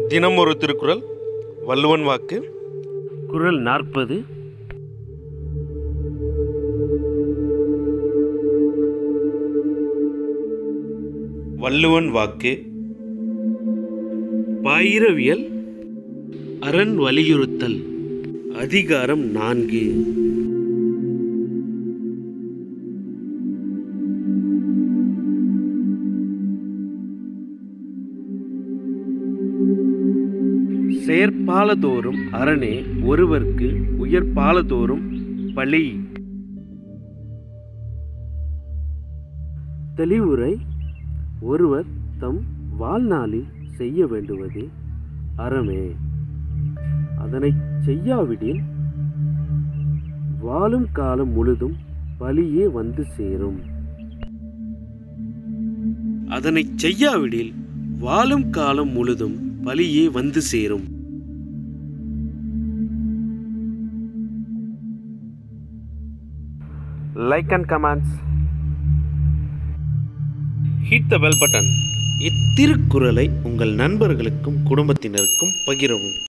தினம் ஒரு திருக்குறள் வள்ளுவன் வாக்கு குறள் நாற்பது வள்ளுவன் வாக்கு பாயிரவியல் அரண் வலியுறுத்தல் அதிகாரம் நான்கு செயற்பாலதோறும் அரணே ஒருவர்க்கு உயர்பாலதோறும் பழி தெளிவுரை ஒருவர் தம் வாழ்நாளில் செய்ய வேண்டுவது அறமே அதனை செய்யாவிடில் வாழும் காலம் முழுதும் பலியே வந்து சேரும் அதனை செய்யாவிடில் வாழும் காலம் முழுதும் பலியே வந்து சேரும் like and comments hit the bell button இத்திருக்குறளை உங்கள் நண்பர்களுக்கும் குடும்பத்தினருக்கும் பகிரவும்